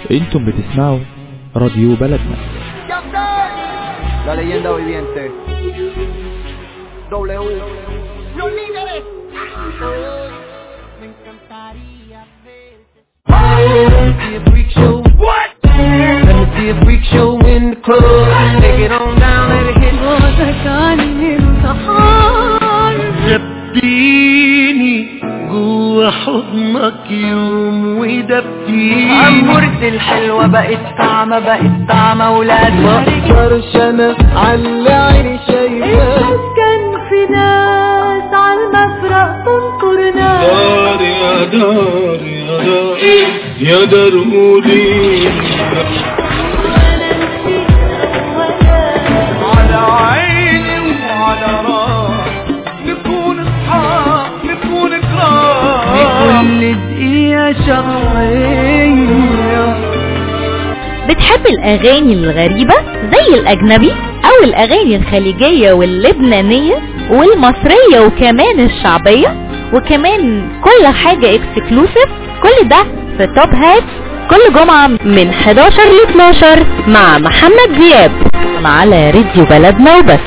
انتم بتسمعوا راديو بلدنا La leyenda viviente. W. Los líderes. Let me see a freak show. What? Let me see a freak show in the club. Take it on down, let it hit. دبيني جوا حضنك يوم ودبيني عمرت الحلوة بقت طعمة بقت طعمة ولاد مقدرش انا على عيني شايفاه كان في ناس على المفرق تنطر ناس دار يا دار يا دار يا درودي على عيني وعلى راسي نكون اصحاب نكون كرام كل دقيقة شهرية بتحب الأغاني الغريبة زي الأجنبي أو الأغاني الخليجية واللبنانية والمصرية وكمان الشعبية وكمان كل حاجة اكسكلوسيف كل ده في توب هات كل جمعة من 11 ل 12 مع محمد دياب على راديو بلدنا وبس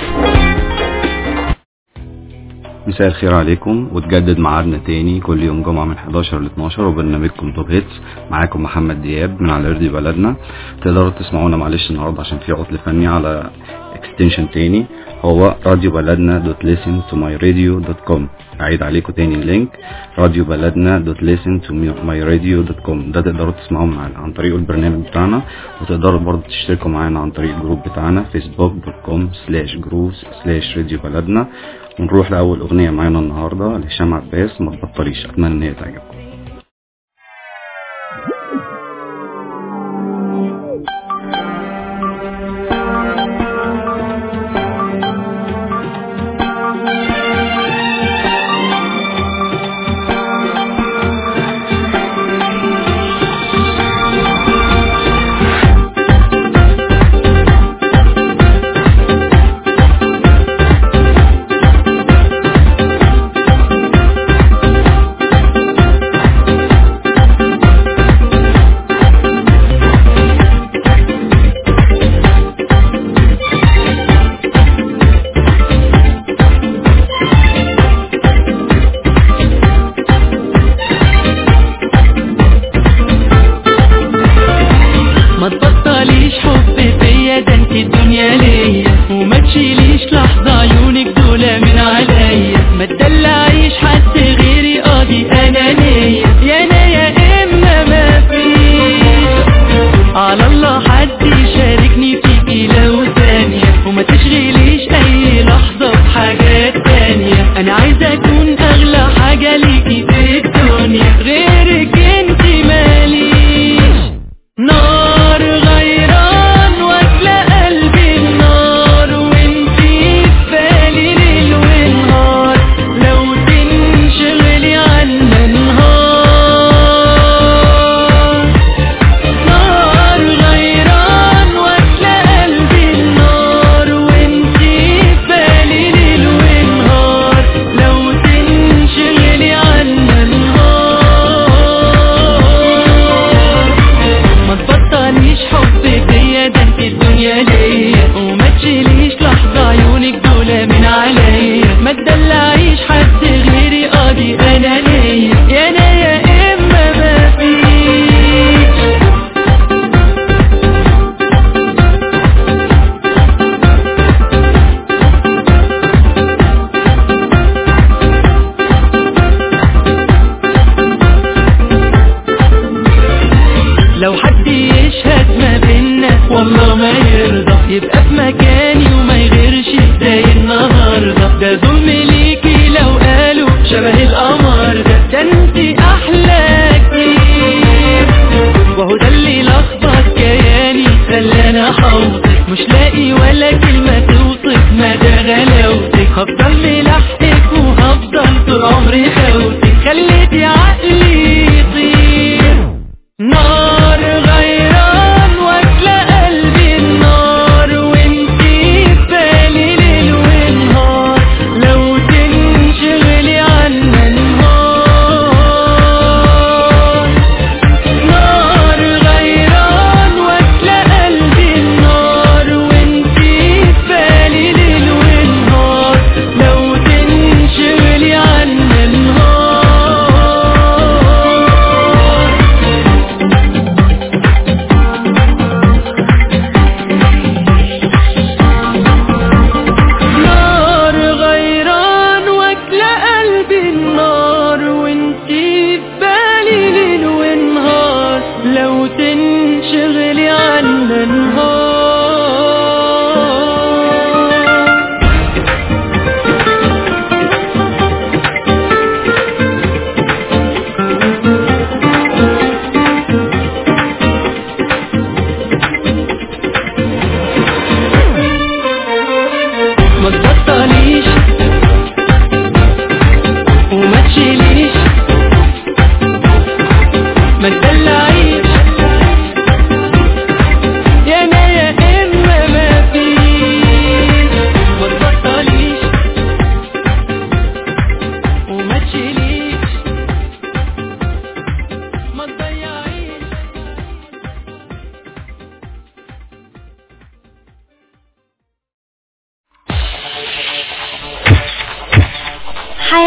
مساء الخير عليكم وتجدد ميعادنا تاني كل يوم جمعة من 11 ل 12 وبرنامجكم توب هيتس معاكم محمد دياب من على رادي بلدنا تقدروا تسمعونا معلش النهاردة عشان في عطل فني على اكستنشن تاني هو راديو بلدنا دوت ليسن تو ماي راديو دوت كوم اعيد عليكم تاني اللينك راديو بلدنا دوت ليسن تو ماي راديو دوت كوم ده تقدروا تسمعوه معانا عن طريق البرنامج بتاعنا وتقدروا برضه تشتركوا معانا عن طريق الجروب بتاعنا فيسبوك دوت كوم سلاش جروب سلاش راديو بلدنا ونروح لأول أغنية معانا النهاردة لهشام عباس ما تبطليش أتمنى إن هي تعجبكم ما تبطليش حب فيا ده انت الدنيا ليا وما تشيليش لحظة عيونك دول من عليا ما تدلعيش حد غيري قاضي انا ليا يا انا يا اما ما فيش على الله حد يشاركني فيكي لو ثانية وما تشغليش اي لحظة بحاجات تانية انا عايزة اكون اغلى حاجة ليكي في الدنيا غيرك انت ماليش نار غيران واكلة قلبي النار وانتي في بالي ليل ونهار لو تنشغلي عنا نهار نار غيران واكلة قلبي النار وانتي في بالي ليل ونهار لو تنشغلي عنا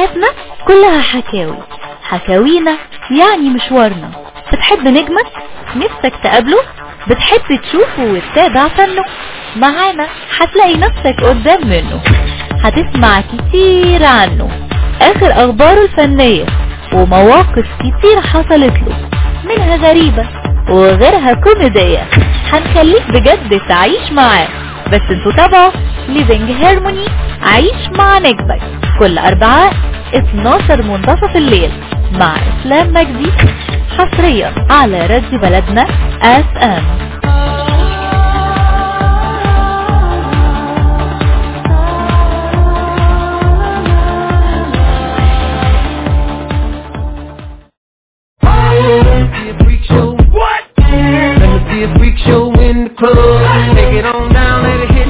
حياتنا كلها حكاوي حكاوينا يعني مشوارنا بتحب نجمك نفسك تقابله بتحب تشوفه وتتابع فنه معانا هتلاقي نفسك قدام منه هتسمع كتير عنه اخر اخباره الفنية ومواقف كتير حصلت له منها غريبة وغيرها كوميدية هنخليك بجد تعيش معاه بس انتوا تابعوا ليفينج هيرموني عيش مع نجمك كل اربعاء 12 منتصف الليل مع اسلام مجدي حصريا على راديو بلدنا اف ام see a freak show. What? Let me see a freak show in the club. Take it on down, let it hit.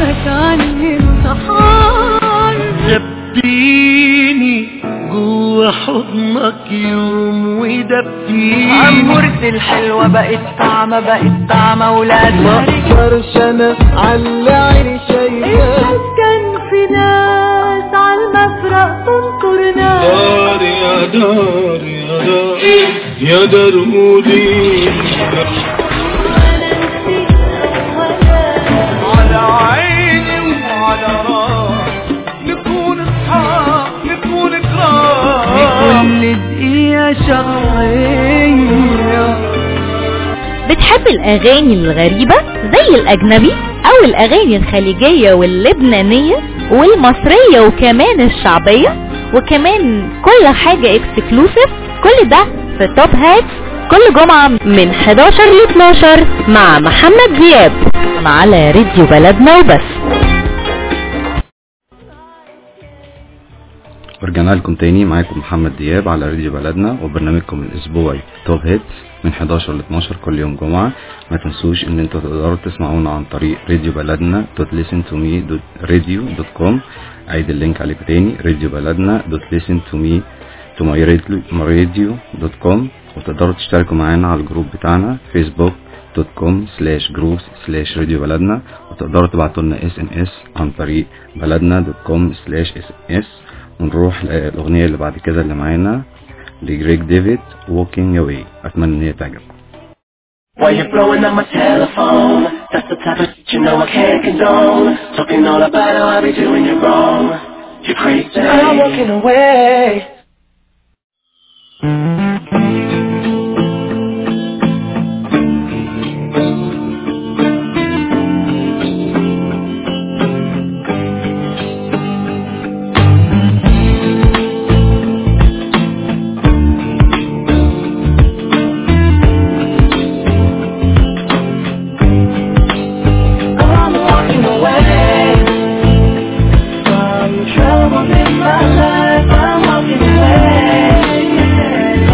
دبيني جوا حضنك يوم ودبيني عمورتي الحلوة بقت طعمة بقت طعمة ولاد ما اقدرش انا على عيني شايفاه كان في ناس عالمفرق تنطر ناس دار يا دار يا دار يا دار مودي على عيني وعلى راسي نكون اصحاب نكون كرام كل دقيقة شخصية بتحب الاغاني الغريبة زي الاجنبي او الاغاني الخليجية واللبنانية والمصرية وكمان الشعبية وكمان كل حاجة اكسكلوسيف كل ده في توب هات كل جمعة من 11 ل 12 مع محمد دياب على راديو بلدنا وبس ورجعنا لكم تاني معاكم محمد دياب على راديو بلدنا وبرنامجكم الاسبوعي توب هيتس من 11 ل 12 كل يوم جمعة ما تنسوش ان انتوا تقدروا تسمعونا عن طريق راديو بلدنا دوت listen to me دوت راديو دوت كوم عيد اللينك عليكم تاني راديو بلدنا دوت listen to me to my radio دوت كوم وتقدروا تشتركوا معانا على الجروب بتاعنا فيسبوك دوت كوم سلاش جروبس سلاش راديو بلدنا وتقدروا تبعتوا لنا اس ام اس عن طريق بلدنا دوت كوم سلاش اس ام اس ونروح للاغنيه اللي بعد كده اللي معانا لجريج ديفيد walking away اتمنى ان هي تعجبكم While you're blowing up my telephone That's the type of shit you know I can't condone Talking all about how I be doing you wrong You're crazy I'm walking away I'm walking away from trouble in my life. I'm walking away.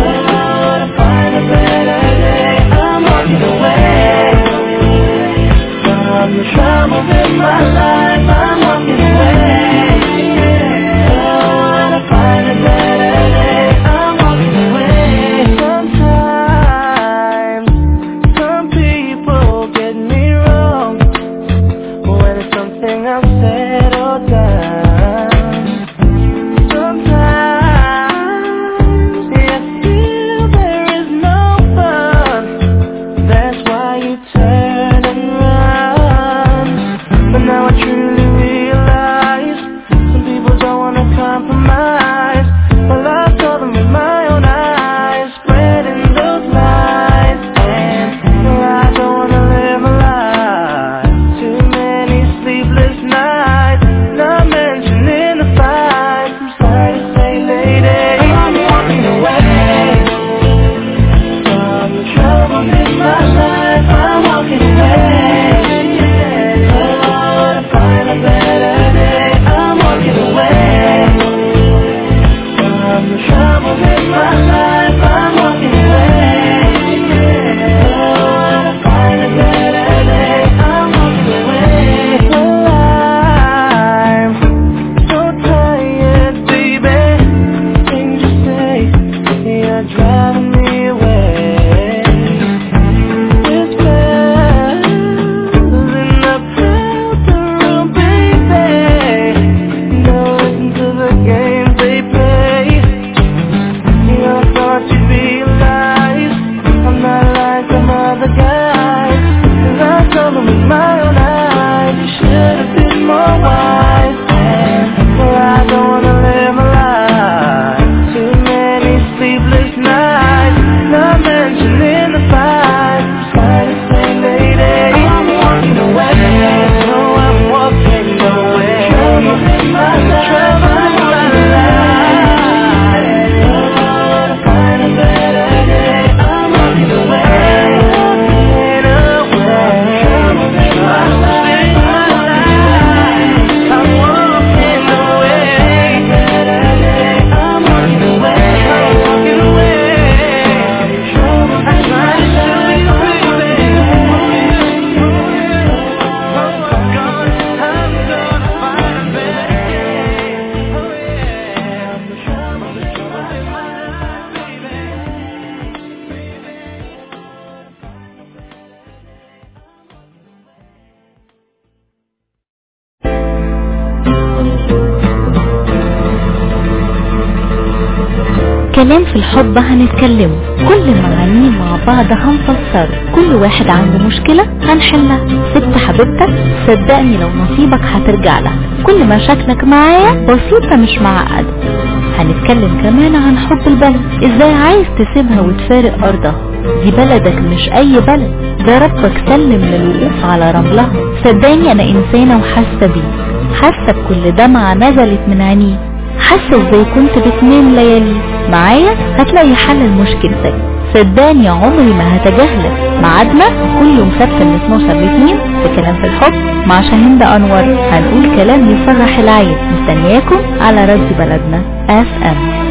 كلام في الحب هنتكلمه كل معانيه مع بعض هنفسره كل واحد عنده مشكلة هنحلها ست حبيبتك صدقني لو نصيبك هترجع لها كل مشاكلك معايا بسيطة مش معقدة هنتكلم كمان عن حب البلد ازاي عايز تسيبها وتفارق ارضها دي بلدك مش اي بلد ده ربك سلم للوقوف على رملها صدقني انا انسانة وحاسة بيك حاسة بكل دمعة نزلت من عينيك حاسة ازاي كنت بتنام ليالي معايا هتلاقي حل لمشكلتك صدقني عمري ما هتجاهلك ميعادنا كل يوم سبت من 12 ل 2 في كلام في الحب مع شاهين انور هنقول كلام يفرح العين مستنياكم على راديو بلدنا اف ام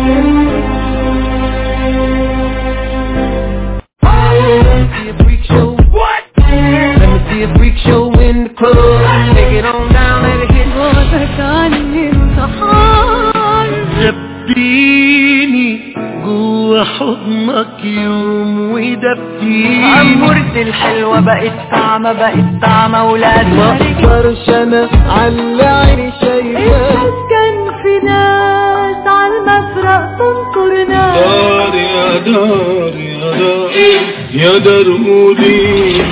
see a freak show. What? Let me see a freak show in the club. Take it on down, let it hit. دبيني جوا حضنك يوم ودفيني عمرت الحلوة بقت طعمة بقت طعمة ولاد ما اقدرش انا على عيني شايفاه كان في ناس على المفرق تنكر ناس دار يا دار يا دار يا درودي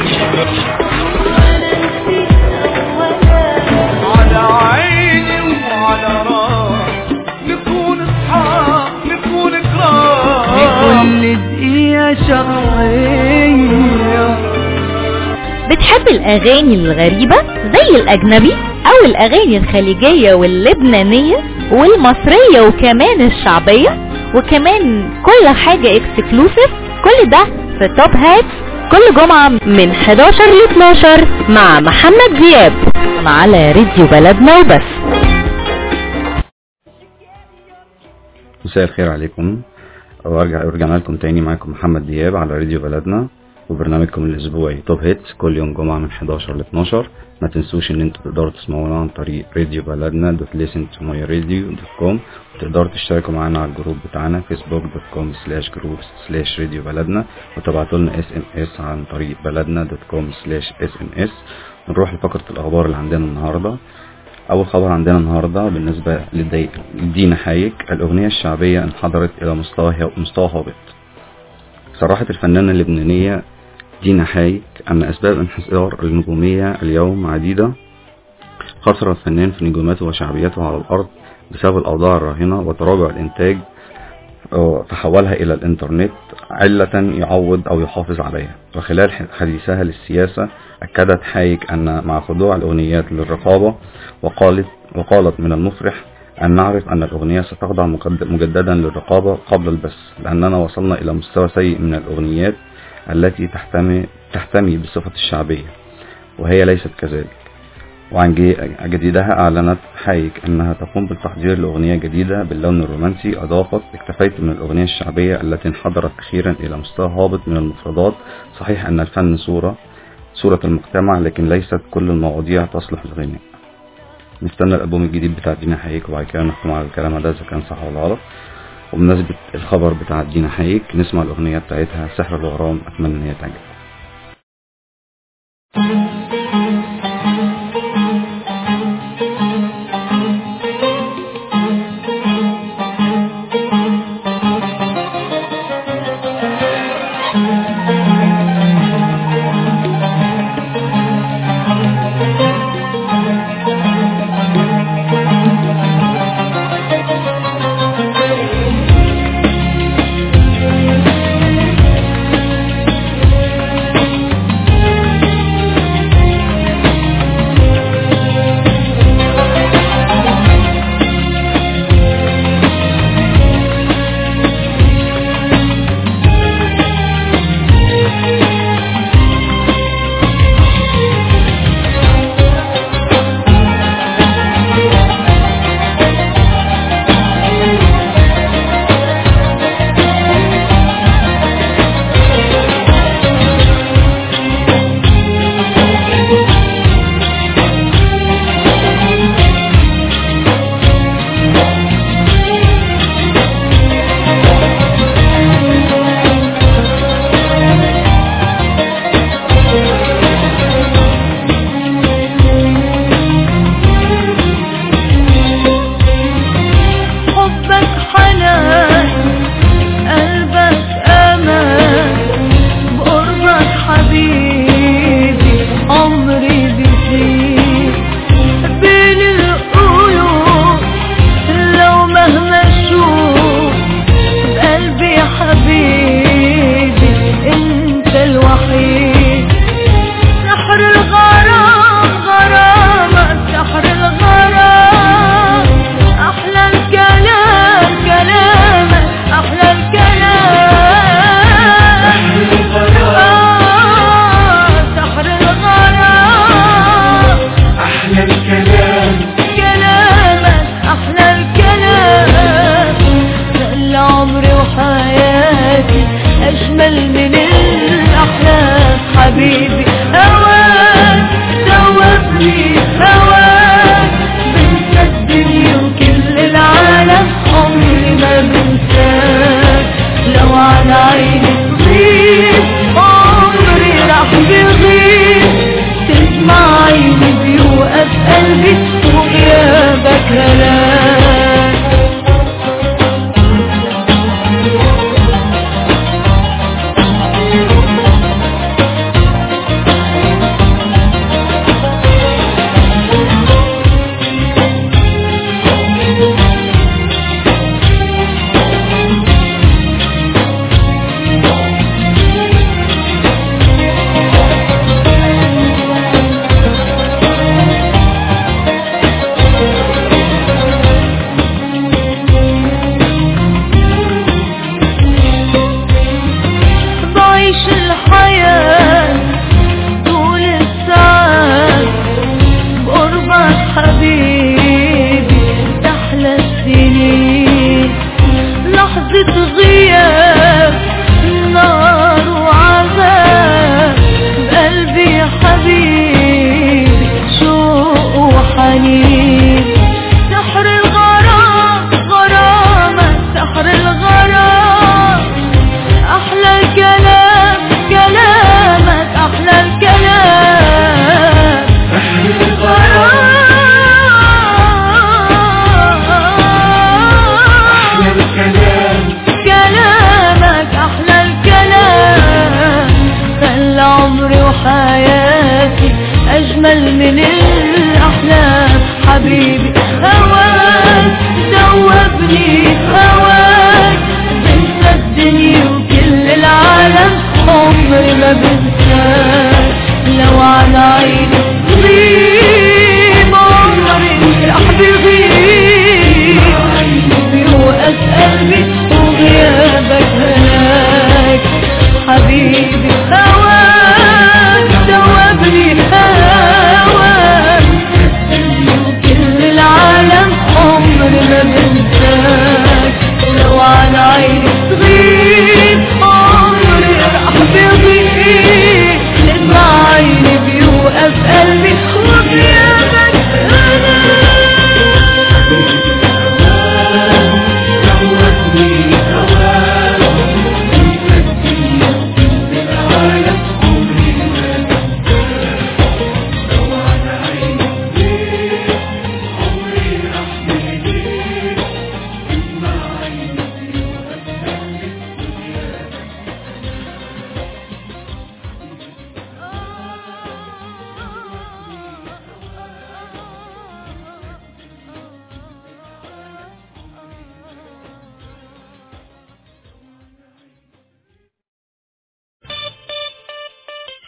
على عيني وعلى راسي نكون اصحاب نكون كرام لكل دقيقة شرعية بتحب الأغاني الغريبة زي الأجنبي أو الأغاني الخليجية واللبنانية والمصرية وكمان الشعبية وكمان كل حاجة اكسكلوسيف كل ده في توب هاتس كل جمعة من 11 ل 12 مع محمد دياب على راديو بلدنا وبس مساء الخير عليكم وارجع ورجعنا لكم تاني معاكم محمد دياب على راديو بلدنا وبرنامجكم الاسبوعي توب هيتس كل يوم جمعة من 11 ل 12 ما تنسوش ان انتوا تقدروا تسمعونا عن طريق راديو بلدنا دوت ليسن تو ماي راديو دوت كوم وتقدروا تشتركوا معانا على الجروب بتاعنا فيسبوك دوت كوم سلاش جروب سلاش راديو بلدنا وتبعتوا لنا اس ام اس عن طريق بلدنا دوت كوم سلاش اس ام اس نروح لفقرة الاخبار اللي عندنا النهارده أول خبر عندنا النهاردة بالنسبة لدي- لدينا حايك الأغنية الشعبية انحدرت إلى مستوى مستوى هابط صرحت الفنانة اللبنانية دينا حايك أن أسباب انحسار النجومية اليوم عديدة خسر الفنان في نجوماته وشعبيته على الأرض بسبب الأوضاع الراهنة وتراجع الإنتاج آه، تحولها إلى الإنترنت علة يعوض أو يحافظ عليها وخلال ح- حديثها للسياسة أكدت حايك أن مع خضوع الأغنيات للرقابة وقالت وقالت من المفرح أن نعرف أن الأغنية ستخضع مقد- مجددا للرقابة قبل البث لأننا وصلنا إلى مستوى سيء من الأغنيات التي تحتمي, تحتمي بصفة الشعبية وهي ليست كذلك وعن جي- جديدها أعلنت حايك أنها تقوم بالتحضير لأغنية جديدة باللون الرومانسي أضافت اكتفيت من الأغنية الشعبية التي انحدرت أخيرا إلى مستوى هابط من المفردات صحيح أن الفن صورة صورة المجتمع لكن ليست كل المواضيع تصلح للغناء نستنى الألبوم الجديد بتاع دينا حقيق وبعد كده نحكم على الكلام ده إذا كان صح ولا غلط وبمناسبة الخبر بتاع دينا حقيق نسمع الأغنية بتاعتها سحر الغرام أتمنى إن هي تعجبك Thank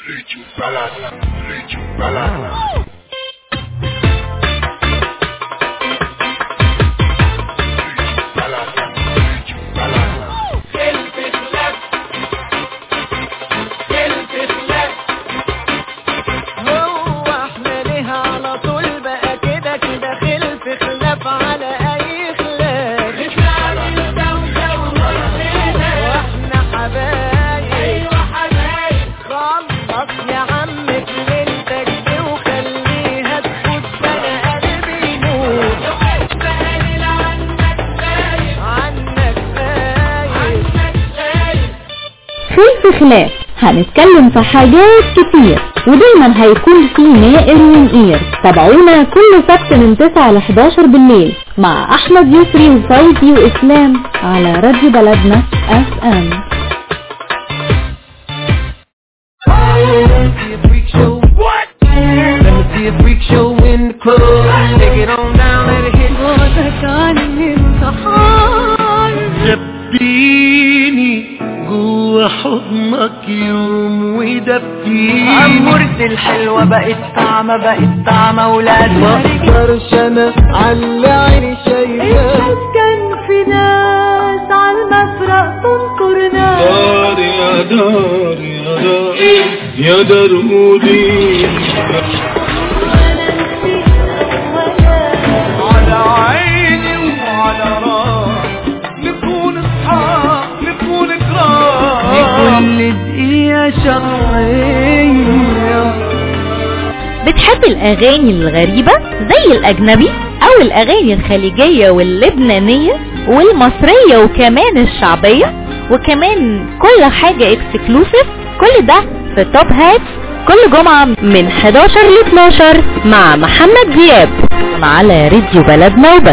هو احنا ليه على طول بقى كده كده خلف خلاف على اي خلاف واحنا حبايب خلص يا عم كلمتك دي وخليها تفوت انا قلبي يموت عنك خايف خلف خلاف هنتكلم في حاجات كتير ودايما هيكون في نائر ونقير تابعونا كل سبت من 9 ل 11 بالليل مع احمد يسري وفوزي واسلام على راديو بلدنا اف ام see a freak show. What? Let me see a freak show in the club. Take it on down, let it hit. دبيني جوا حضنك يوم ودبيني عمورتي الحلوة بقت طعمة بقت طعمة ولاد ما اقدرش انا على عيني شايفاه كان في ناس عالمفرق تنكر ناس دار يا دار يا دار يا درودي على عيني وعلى راسي نكون اصحاب نكون كرام لكل دقيقة شهرية بتحب الاغاني الغريبة زي الاجنبي او الاغاني الخليجية واللبنانية والمصرية وكمان الشعبية وكمان كل حاجة اكسكلوسيف كل ده في توب هات كل جمعة من 11 ل 12 مع محمد دياب على راديو بلدنا وبس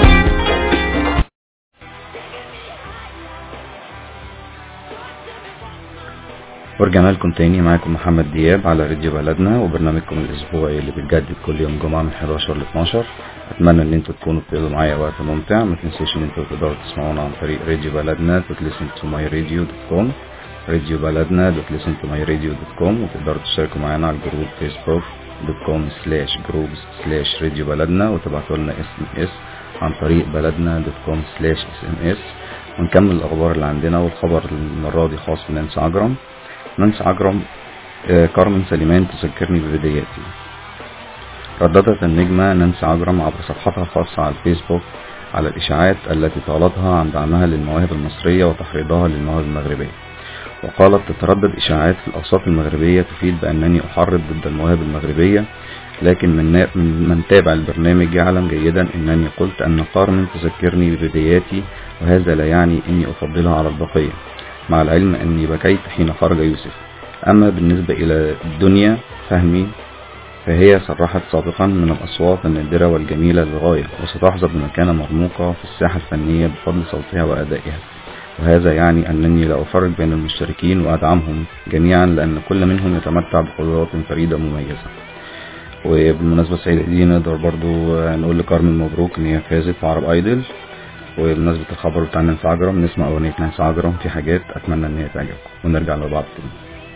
ورجعنا لكم تاني معاكم محمد دياب على راديو بلدنا وبرنامجكم الاسبوعي اللي بيتجدد كل يوم جمعة من 11 ل 12 اتمنى ان انتوا تكونوا بتقضوا معايا وقت ممتع ما تنسوش ان انتوا تقدروا تسمعونا عن طريق راديو بلدنا www.listentomyradio.com راديو بلدنا www.listentomyradio.com وتقدروا تشتركوا معانا على الجروب فيسبوك دوت كوم سلاش جروبز سلاش راديو بلدنا وتبعتوا لنا اس ام اس عن طريق بلدنا دوت كوم سلاش اس ام اس ونكمل الاخبار اللي عندنا والخبر المره دي خاص بنانسي عجرم نانسي عجرم آه، كارمن سليمان تذكرني ببداياتي رددت النجمة نانسي عجرم عبر صفحتها الخاصة على الفيسبوك على الإشاعات التي طالتها عن دعمها للمواهب المصرية وتحريضها للمواهب المغربية وقالت تتردد إشاعات في الأوساط المغربية تفيد بأنني أحرض ضد المواهب المغربية لكن من, نا- من من تابع البرنامج يعلم جيدا أنني قلت أن كارمن تذكرني ببداياتي وهذا لا يعني أني أفضلها على البقية مع العلم أني بكيت حين خرج يوسف أما بالنسبة إلى الدنيا فهمي فهي صرحت سابقا من الأصوات النادرة والجميلة للغاية وستحظى بمكانة مرموقة في الساحة الفنية بفضل صوتها وأدائها وهذا يعني أنني لا أفرق بين المشتركين وأدعمهم جميعا لأن كل منهم يتمتع بقدرات فريدة مميزة وبالمناسبة السعيدة دي نقدر برضو نقول لكارمن مبروك إن هي فازت في عرب أيدل وبمناسبة الخبر بتاع نانسي عجرم نسمع أغنية نانسي عجرم في حاجات أتمنى إن هي تعجبكم ونرجع لبعض تاني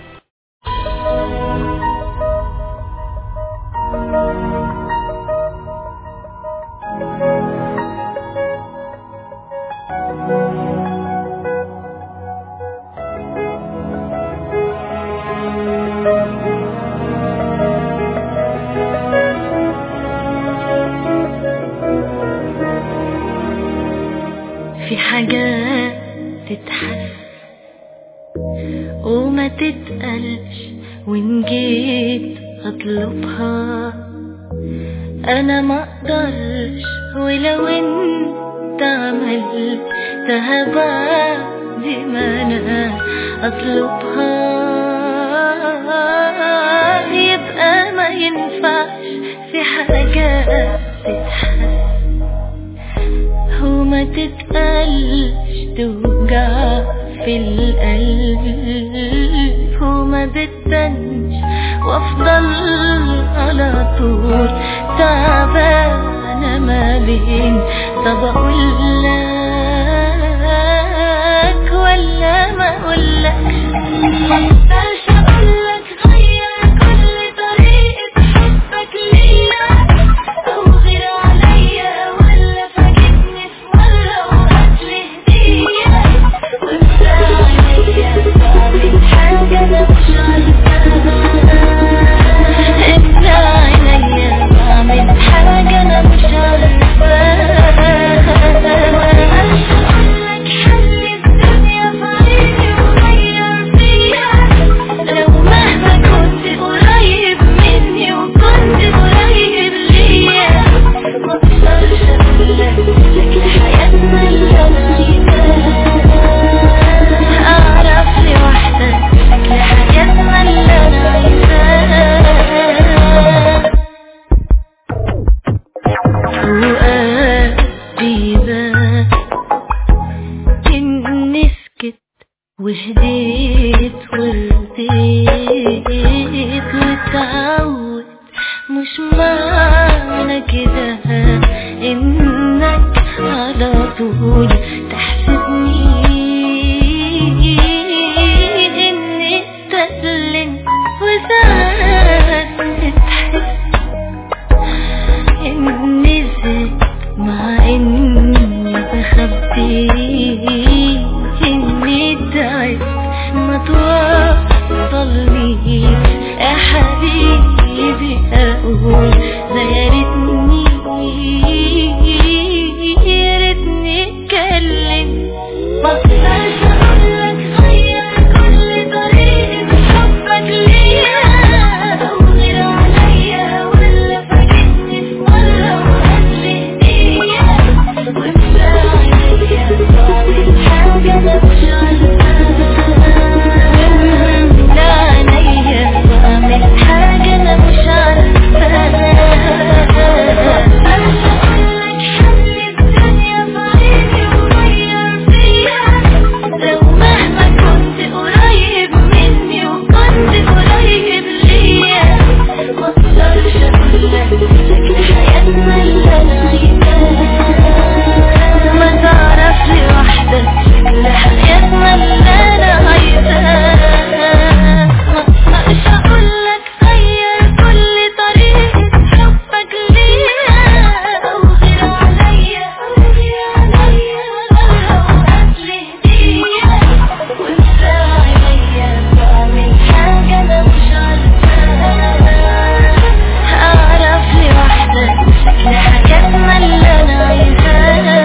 في حاجات تتحس وما تتقلش وإن جيت أطلبها أنا ما أقدرش ولو أنت عملتها بعد ما أنا أطلبها يبقى ما ينفعش في حاجات تتحس وما تتقلش توجع في القلب وما بتبانش وافضل على طول تعبانة ما بين طب اقول لك ولا ما اقول لك مقدرش اقول لك غير وهديت ورديت واتعود مش معنى كده انك على طول تحسبني اني اتألم وساعات بتحس اني زدت مع اني بخبي اني تعبت ما توصلنيش يا حبيبي اقول ده يا ريتني يا ريتني اتكلم ما اقدرش اقولك غير كل طريقة حبك ليا وغير عليا ولا فاكرني في مرة وقبل هدية وانت عليا بعمل حاجة انا مش عارفاها عليا بعمل حاجة انا مش عارفاها حل الدنيا في عيني وغير فيا لو مهما كنت قريب مني وكنت قريب ليا ما اقدرش اقولك شكل حياتنا اللي انا عايزاه ما تعرف لوحدك شكل حياتنا اللي انا عايزاه ما اقدرش اقولك غير كل طريقة حبك ليا وغير عليا وغير عليا مرة وقبل هدية وانت عليا بعمل حاجة انا مش عارفاها اعرف لوحدك شكل حاجاتنا اللي انا عايزاها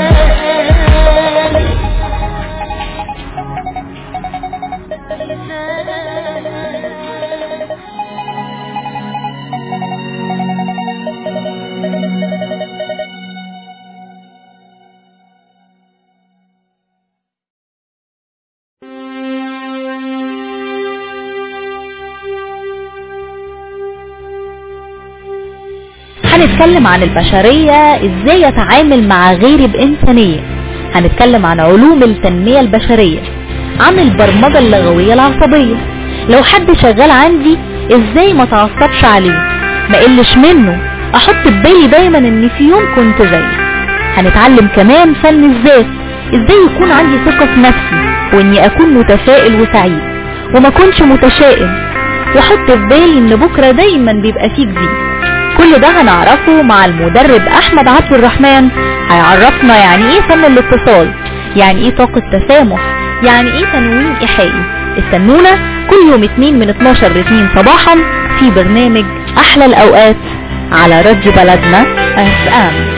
هنتكلم عن البشرية ازاي يتعامل مع غيري بإنسانية هنتكلم عن علوم التنمية البشرية عن البرمجة اللغوية العصبية لو حد شغال عندي ازاي ما تعصبش عليه ما قلش منه احط في بالي دايما ان في يوم كنت زيه هنتعلم كمان فن الذات ازاي يكون عندي ثقة في نفسي واني اكون متفائل وسعيد وما كنش متشائم واحط في بالي ان بكرة دايما بيبقى فيه جديد كل ده هنعرفه مع المدرب احمد عبد الرحمن هيعرفنا يعني ايه فن الاتصال يعني ايه طاقة تسامح يعني ايه تنويم ايحائي استنونا كل يوم اتنين من 12 ل 2 صباحا في برنامج احلى الاوقات على راديو بلدنا اف ام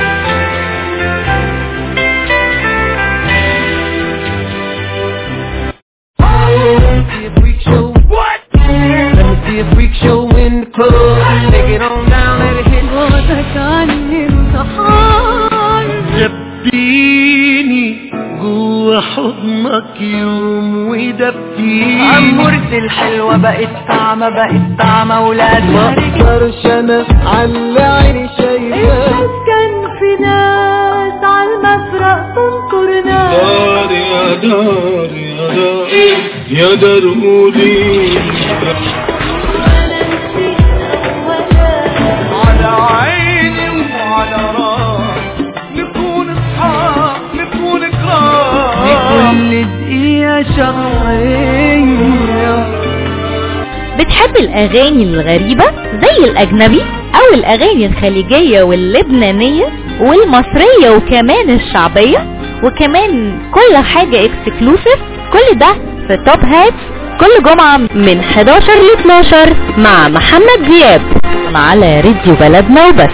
see a freak show. What? Let me see a freak show in the club. Take it on down, let it hit. دبيني جوا حضنك يوم ودبيني عمورة الحلوة بقت طعمة بقت طعمة ولاد ما اقدرش انا على عيني شايفاه كان في ناس عالمفرق تنطر ناس دار يا دار يا دار يا درودي على عيني وعلى راسي نكون اصحاب نكون كرام لكل دقيقة شخصية بتحب الاغاني الغريبة زي الاجنبي او الاغاني الخليجية واللبنانية والمصرية وكمان الشعبية وكمان كل حاجة اكسكلوسيف كل ده في توب هات كل جمعة من 11 ل 12 مع محمد دياب على راديو بلدنا وبس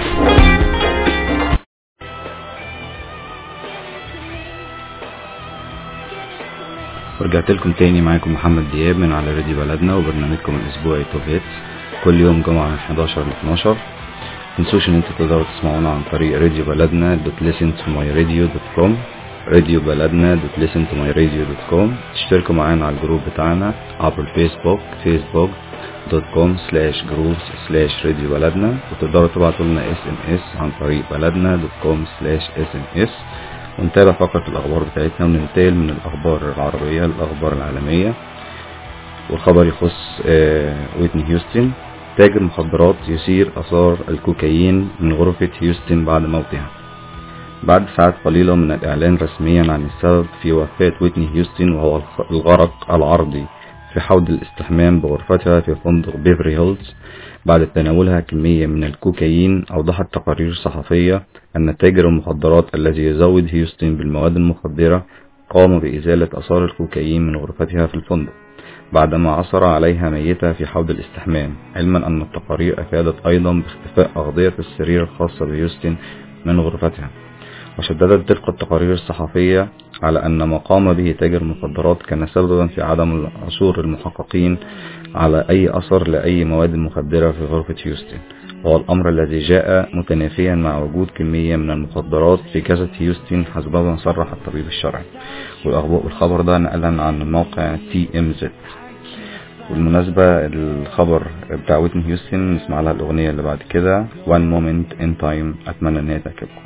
ورجعت لكم تاني معاكم محمد دياب من على راديو بلدنا وبرنامجكم الاسبوعي توب هيتس كل يوم جمعة من 11 ل 12 تنسوش ان انتوا تقدروا تسمعونا عن طريق راديو بلدنا دوت listen to my radio دوت كوم راديو بلدنا دوت listen to my radio دوت كوم تشتركوا معانا على الجروب بتاعنا عبر الفيسبوك فيسبوك دوت كوم سلاش جروبس سلاش راديو بلدنا وتقدروا تبعتوا لنا اس ام اس عن طريق بلدنا دوت كوم سلاش اس ام اس ونتابع فقرة الأخبار بتاعتنا وننتقل من الأخبار العربية للأخبار العالمية والخبر يخص آه، ويتني هيوستن تاجر مخدرات يثير أثار الكوكايين من غرفة هيوستن بعد موتها بعد ساعات قليلة من الإعلان رسميا عن السبب في وفاة ويتني هيوستن وهو الخ- الغرق العرضي في حوض الاستحمام بغرفتها في فندق بيفري هيلز بعد تناولها كمية من الكوكايين أوضحت تقارير صحفية أن تاجر المخدرات الذي يزود هيوستن بالمواد المخدرة قام بإزالة آثار الكوكايين من غرفتها في الفندق بعدما عثر عليها ميتة في حوض الاستحمام علما أن التقارير أفادت أيضا باختفاء أغطية السرير الخاصة بهيوستن من غرفتها وشددت تلك التقارير الصحفية على أن ما قام به تاجر المخدرات كان سببا في عدم عثور المحققين على أي أثر لأي مواد مخدرة في غرفة هيوستن وهو الأمر الذي جاء متنافيا مع وجود كمية من المخدرات في كاسة هيوستن حسب ما صرح الطبيب الشرعي والأخبار- والخبر ده نقلا عن موقع تي ام زد بالمناسبة الخبر بتاع ويتني هيوستن نسمع لها الأغنية اللي بعد كده One Moment in Time أتمنى إن هي تعجبكم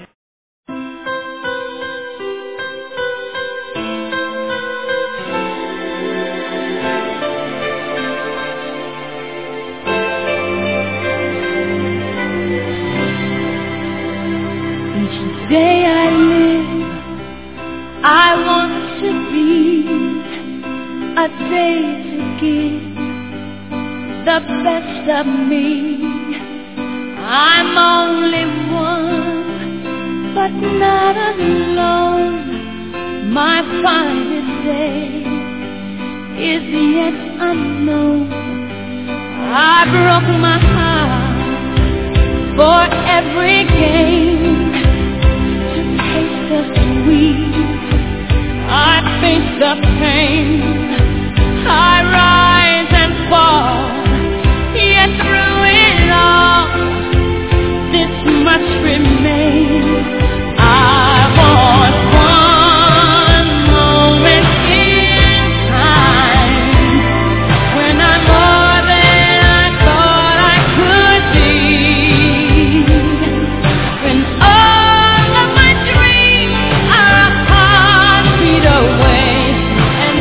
Each day I live, I want to be a day to give the best of me. I'm only one, but not alone. My finest day is yet unknown. I broke my heart for every game to taste the sweet. I face the pain. I rise and fall. Yet through it all, this must remain. I want one moment in time when I'm more than I thought I could be. When all of my dreams are a heartbeat away, and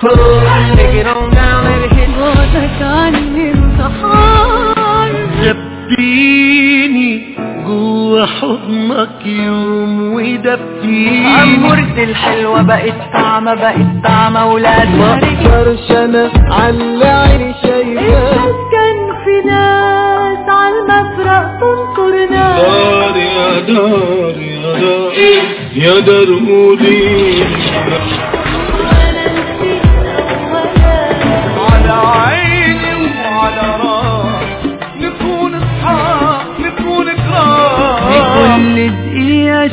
club Take it on down, let it hit بعدك عني انتحار دبيني جوا حضنك يوم ودبتيني عمرت الحلوة بقت طعمة بقت طعمة ولاد مقدرش انا على عيني شايفاه كان في ناس عالمفرق تنطر ناس دار يا دار يا دار يا درودي على عيني وعلى راسي نكون اصحاب نكون كرام كل دقيقة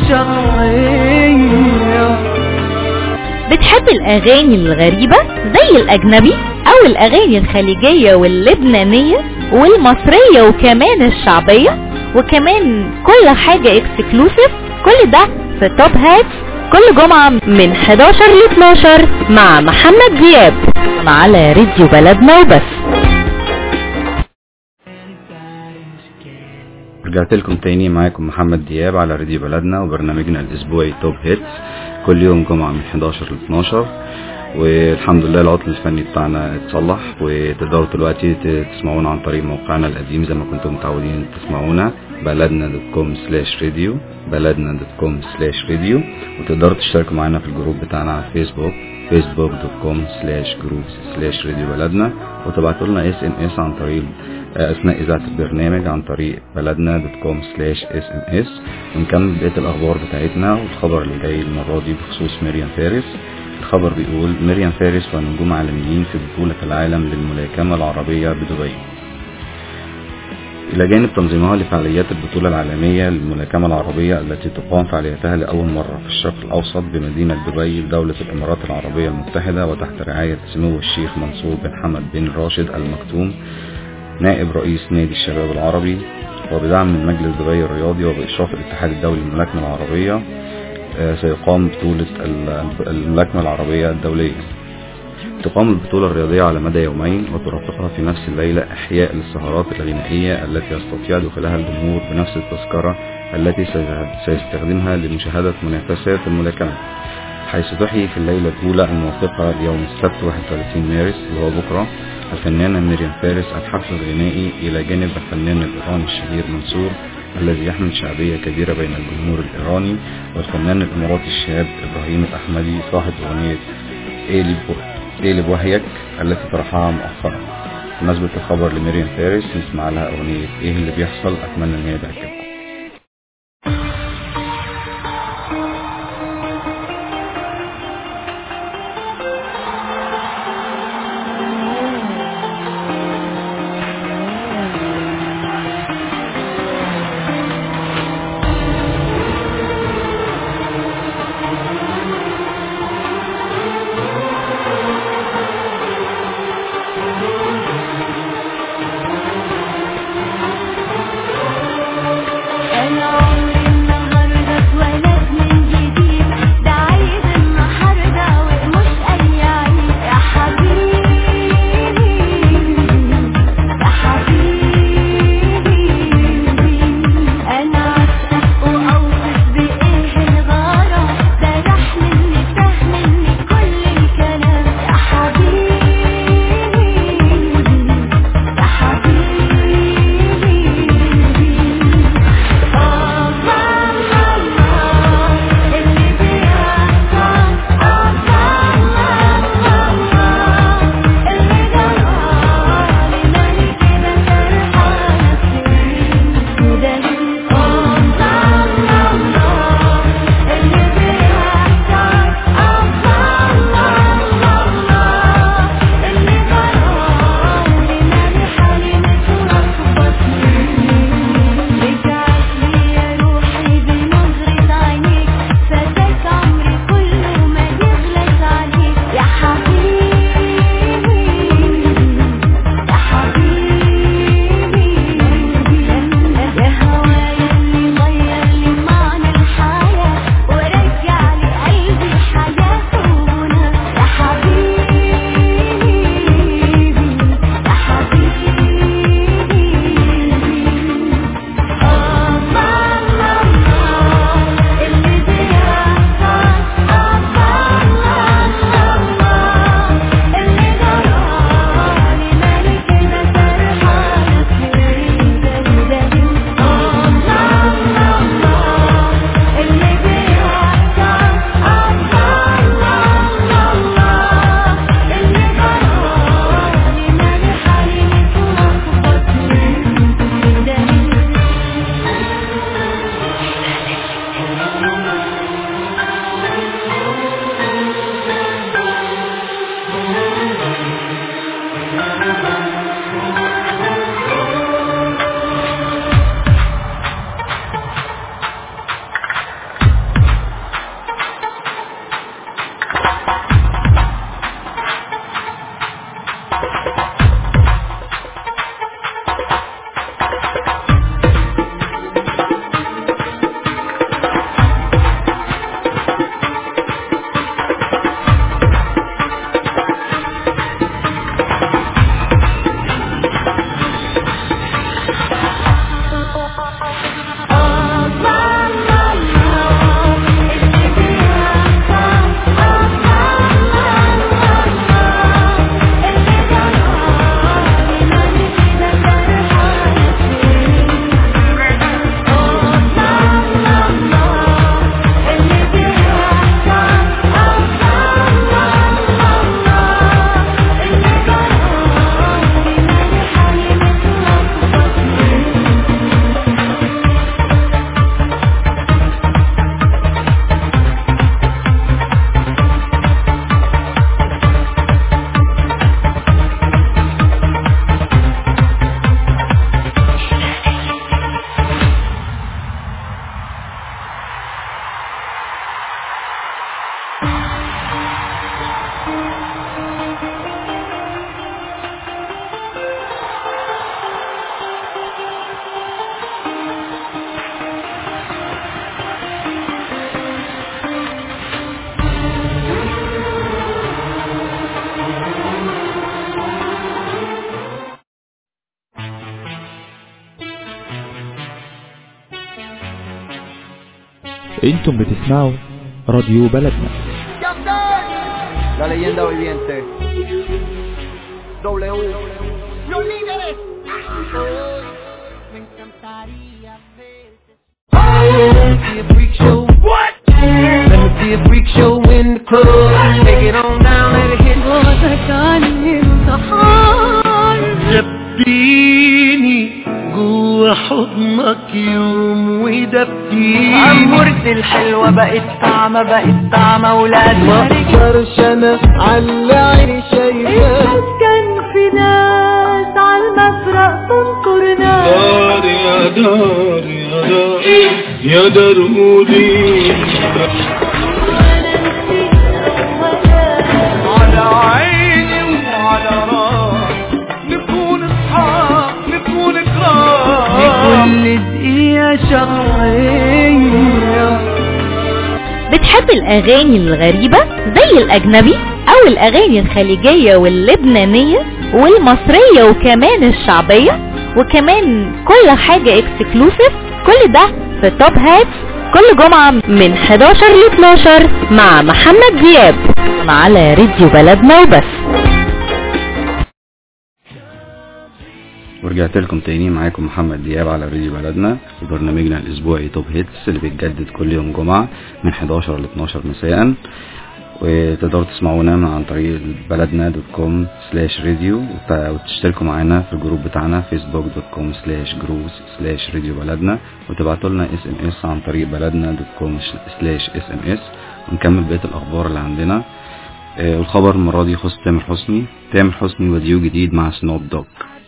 شقية بتحب الأغاني الغريبة زي الأجنبي أو الأغاني الخليجية واللبنانية والمصرية وكمان الشعبية وكمان كل حاجة اكسكلوسيف كل ده في توب هات كل جمعة من 11 ل 12 مع محمد دياب على راديو بلدنا وبس رجعت لكم تاني معاكم محمد دياب على راديو بلدنا وبرنامجنا الاسبوعي توب هيتس كل يوم جمعة من 11 ل 12 والحمد لله العطل الفني بتاعنا اتصلح وتقدروا دلوقتي ت- تسمعونا عن طريق موقعنا القديم زي ما كنتم متعودين تسمعونا بلدنا دوت كوم سلاش راديو بلدنا دوت كوم سلاش راديو وتقدروا تشتركوا معانا في الجروب بتاعنا على فيسبوك فيسبوك دوت كوم سلاش جروبس سلاش راديو بلدنا وتبعتوا لنا اس ام اس عن طريق آه، اثناء اذاعه البرنامج عن طريق بلدنا دوت كوم سلاش اس ام اس ونكمل بقيه الاخبار بتاعتنا والخبر اللي جاي المره دي بخصوص مريم فارس الخبر بيقول مريم فارس ونجوم عالميين في بطولة العالم للملاكمة العربية بدبي إلى جانب تنظيمها لفعاليات البطولة العالمية للملاكمة العربية التي تقام فعالياتها لأول مرة في الشرق الأوسط بمدينة دبي بدولة الإمارات العربية المتحدة وتحت رعاية سمو الشيخ منصور بن حمد بن راشد المكتوم نائب رئيس نادي الشباب العربي وبدعم من مجلس دبي الرياضي وبإشراف الاتحاد الدولي للملاكمة العربية آه، سيقام بطولة ال- الملاكمة العربية الدولية تقام البطولة الرياضية على مدى يومين وترافقها في نفس الليلة إحياء للسهرات الغنائية التي يستطيع دخولها الجمهور بنفس التذكرة التي سي- سيستخدمها لمشاهدة منافسات الملاكمة حيث تحيي في الليلة الأولى الموافقة ليوم السبت 31 مارس اللي هو بكرة الفنانة مريم فارس الحفل الغنائي إلى جانب الفنان الإيراني الشهير منصور الذي يحمل شعبية كبيرة بين الجمهور الإيراني والفنان الإماراتي الشاب إبراهيم الأحمدي صاحب أغنية إيلي بو- إيلي بوهيك التي طرحها مؤخرا بمناسبة الخبر لمريم فارس نسمع لها أغنية إيه اللي بيحصل أتمنى إن هي تعجبكم انتم بتسمعوا راديو بلدنا La leyenda viviente. W. Los líderes. Let me see a freak show. What? Let me see a freak show in the club. Take it on down, let it hit. صوتك عني انتحار دبيني جوا حضنك يوم ودبيني عمورتي الحلوة بقت طعمة بقت طعمة ولاد ما اقدرش انا على عيني شايفاه كان في ناس عالمفرق تنكر ناس دار يا دار يا دار يا درودي على عيني وعلى راسي نكون اصحاب نكون اكرام كل دقيقة شخصية بتحب الأغاني الغريبة زي الأجنبي أو الأغاني الخليجية واللبنانية والمصرية وكمان الشعبية وكمان كل حاجة اكسكلوسيف كل ده في توب هات كل جمعة من 11 ل 12 مع محمد دياب على راديو بلدنا وبس ورجعت لكم تاني معاكم محمد دياب على راديو بلدنا وبرنامجنا الاسبوعي توب هيتس اللي بيتجدد كل يوم جمعة من 11 ل 12 مساء وتقدروا تسمعونا من عن طريق بلدنا دوت كوم سلاش راديو وتشتركوا معانا في الجروب بتاعنا فيسبوك دوت كوم سلاش جروب سلاش راديو بلدنا وتبعتوا لنا اس ام اس عن طريق بلدنا دوت كوم سلاش اس ام اس ونكمل بقية الاخبار اللي عندنا آه، والخبر المرة دي يخص تامر حسني تامر حسني وديو جديد مع سنوب دوج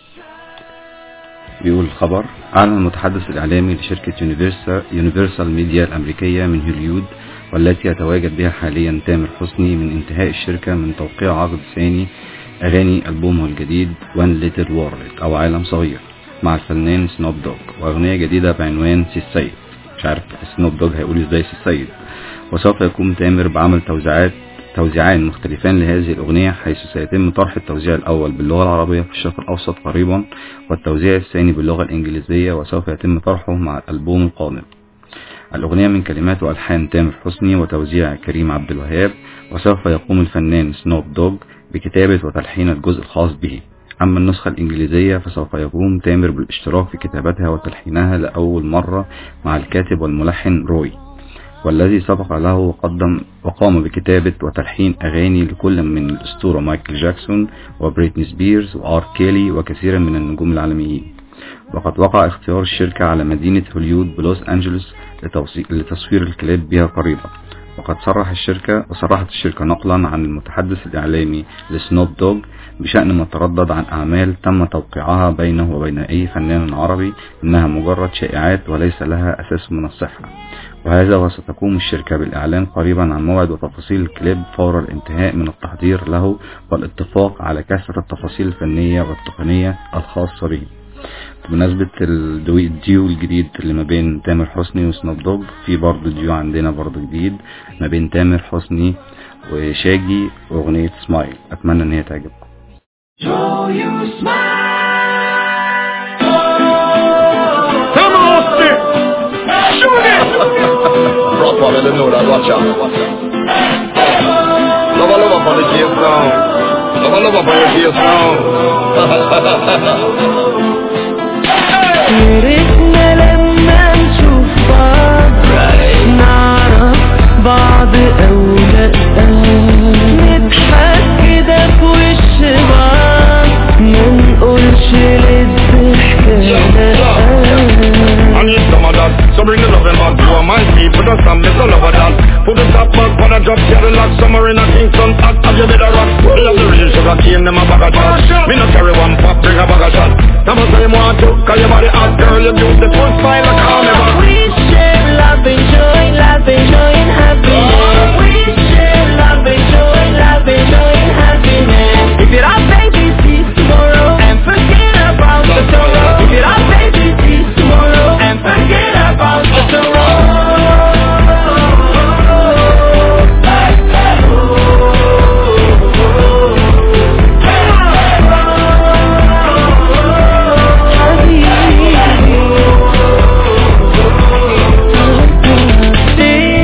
بيقول الخبر أعلن المتحدث الإعلامي لشركة يونيفرسال, يونيفرسال ميديا الأمريكية من هوليود والتي يتواجد بها حاليا تامر حسني من انتهاء الشركة من توقيع عقد ثاني أغاني ألبومه الجديد One Little World أو عالم صغير مع الفنان سنوب دوغ وأغنية جديدة بعنوان سي السيد مش عارف سنوب دوغ هيقول ازاي سي السيد وسوف يقوم تامر بعمل توزيعات توزيعان مختلفان لهذه الأغنية حيث سيتم طرح التوزيع الأول باللغة العربية في الشرق الأوسط قريبا والتوزيع الثاني باللغة الإنجليزية وسوف يتم طرحه مع الألبوم القادم الأغنية من كلمات وألحان تامر حسني وتوزيع كريم عبد الوهاب وسوف يقوم الفنان سنوب دوغ بكتابة وتلحين الجزء الخاص به أما النسخة الإنجليزية فسوف يقوم تامر بالاشتراك في كتابتها وتلحينها لأول مرة مع الكاتب والملحن روي والذي سبق له وقدم وقام بكتابة وتلحين أغاني لكل من الأسطورة مايكل جاكسون وبريتني سبيرز وآر كيلي وكثيرا من النجوم العالميين وقد وقع اختيار الشركة على مدينة هوليود بلوس أنجلوس لتوصي- لتصوير الكليب بها قريبا وقد صرح الشركة وصرحت الشركة نقلا عن المتحدث الإعلامي لسنوب دوغ بشأن ما تردد عن أعمال تم توقيعها بينه وبين أي فنان عربي إنها مجرد شائعات وليس لها أساس من الصحة وهذا وستقوم الشركة بالإعلان قريبا عن موعد وتفاصيل الكليب فور الانتهاء من التحضير له والاتفاق على كافة التفاصيل الفنية والتقنية الخاصة به بمناسبة الدو- الديو الجديد اللي ما بين تامر حسني وسنوب دوج في برضه ديو عندنا برضه جديد ما بين تامر حسني وشاجي واغنية سمايل اتمنى ان هي تعجبكم Come on, stick. Shoot it. Rock one, let them know that, watch out. Love a love up on the case now. Love a love up on the case now. يا ريتنا لما نشوف بعض نعرف بعض او لا نضحك كده في وش بعض منقولش للضحكة I need some of that, so bring the loving back to my people, just some miss all over that. Put the top back on a drop, Cadillac, somewhere in a Kingston, hot, have you better rock? We love the real sugar cane, them a bag of shot. Me no carry one pop, bring a bag of shot. Now say you want to, cause your body hot, girl, you beautiful smile like a never. We share love and joy, love and joy and happiness. We share love and joy, love and joy and happiness. If you're our baby, see tomorrow and forget about the sorrow. If you're our baby, see tomorrow and forget about the sorrow.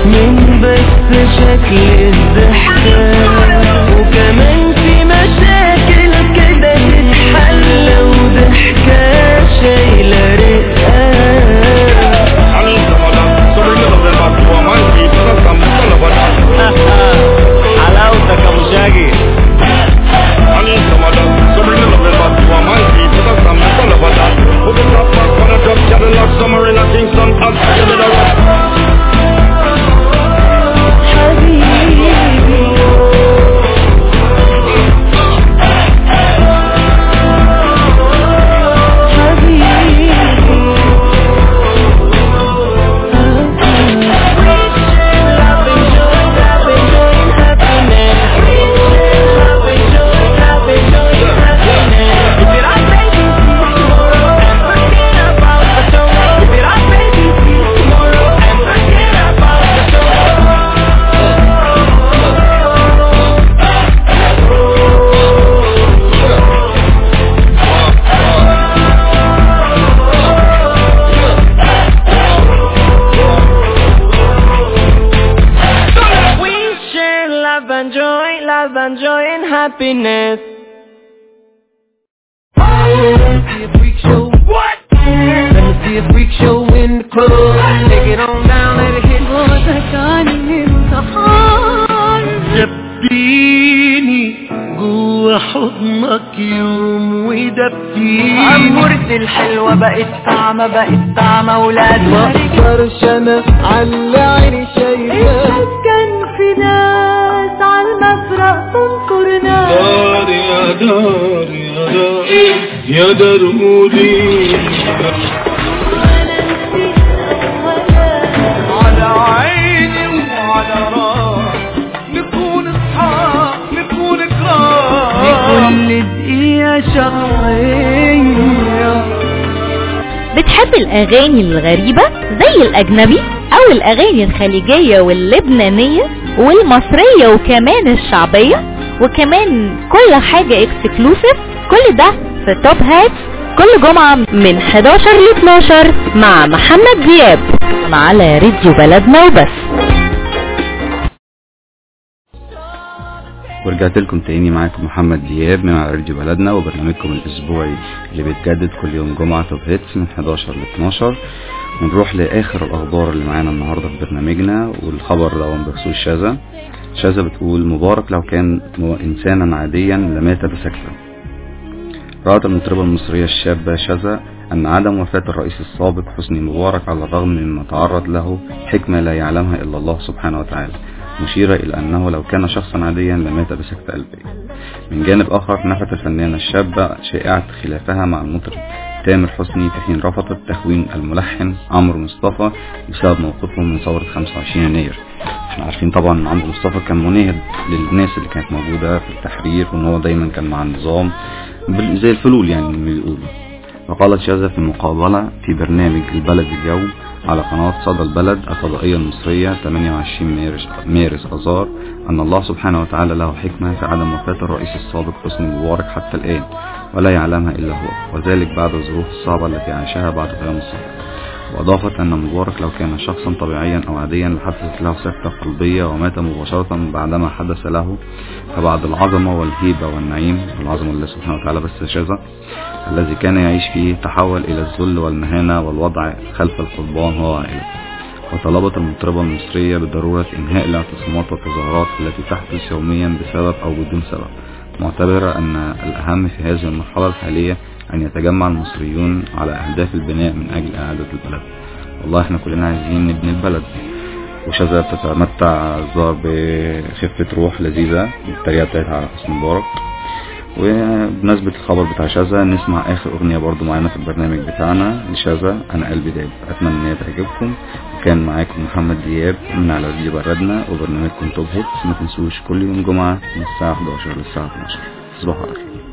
من بس شكل الضحكة وكمان في مشاكل كده تتحل وضحكة شايلة رقة I need some of that. So bring the love and back to my people. That's some son of a that. حلاوتك يا ابو شاقي I need some of that. So bring the love and back to my people. That's some son of a that. Put the top back on a drop, Cadillac, summer in a Kingston, hot, give me the rock. حبيبي We share love and joy, love and joy and happiness. What? Let me see a freak show in the club. Take it on down, let it hit. جوزك عني انتحار دبيني جوا حضنك يوم ودبيني عمورتي الحلوة بقت طعمة بقت طعمة ولاد مقدرش انا على عيني شايفاه كان في ناس عالمفرق تنكر ناس دار يا دار يا دار يا درودي على عيني وعلى راسي نكون اصحاب نكون كرام كل دقيقة شهرية بتحب الأغاني الغريبة زي الأجنبي أو الأغاني الخليجية واللبنانية والمصرية وكمان الشعبية وكمان كل حاجة اكسكلوسيف كل ده في توب هات كل جمعة من 11 ل 12 مع محمد دياب على راديو بلدنا وبس ورجعت لكم تاني معاكم محمد دياب من على راديو بلدنا وبرنامجكم الاسبوعي اللي بيتجدد كل يوم جمعة توب هيتس من 11 ل 12 ونروح لاخر الاخبار اللي معانا النهارده في برنامجنا والخبر ده بخصوص شاذة شاذة بتقول مبارك لو كان م- انسانا عاديا لمات بسكتة رأت المطربة المصرية الشابة شاذة أن عدم وفاة الرئيس السابق حسني مبارك على الرغم مما تعرض له حكمة لا يعلمها إلا الله سبحانه وتعالى مشيرة إلى أنه لو كان شخصا عاديا لمات بسكتة قلبية من جانب آخر نفت الفنانة الشابة شائعة خلافها مع المطرب تامر حسني في حين رفضت تخوين الملحن عمرو مصطفى بسبب موقفهم من ثورة 25 يناير احنا عارفين طبعا ان عمرو مصطفى كان مناهض للناس اللي كانت موجودة في التحرير وان هو دايما كان مع النظام بال- زي الفلول يعني اللي بيقولوا وقالت شاذة في مقابلة في برنامج البلد اليوم على قناة صدى البلد الفضائية المصرية 28 مارس, مارس أذار أن الله سبحانه وتعالى له حكمة في عدم وفاة الرئيس السابق حسني مبارك حتى الآن ولا يعلمها إلا هو وذلك بعد الظروف الصعبة التي عاشها بعد قيام الثورة وأضافت أن مبارك لو كان شخصا طبيعيا أو عاديا لحدثت له سكتة قلبية ومات مباشرة بعدما حدث له فبعد العظمة والهيبة والنعيم العظمة لله سبحانه وتعالى بس شاذة الذي كان يعيش فيه تحول إلى الذل والمهانة والوضع خلف القضبان هو وعائلته وطلبت المطربة المصرية بضرورة إنهاء الاعتصامات والتظاهرات التي تحدث يوميا بسبب أو بدون سبب معتبرة أن الأهم في هذه المرحلة الحالية أن يتجمع المصريون على أهداف البناء من أجل إعادة البلد والله احنا كلنا عايزين نبني البلد وشذا تتمتع الظاهر بخفة روح لذيذة الطريقة بتاعتها على حسن مبارك وبمناسبة الخبر بتاع شاذة نسمع آخر أغنية برضو معانا في البرنامج بتاعنا لشاذة أنا قلبي داب أتمنى إن هي تعجبكم وكان معاكم محمد دياب من على راديو بردنا وبرنامجكم توب هيتس ما تنسوش كل يوم جمعة من الساعة 11 للساعة 12 تصبحوا على خير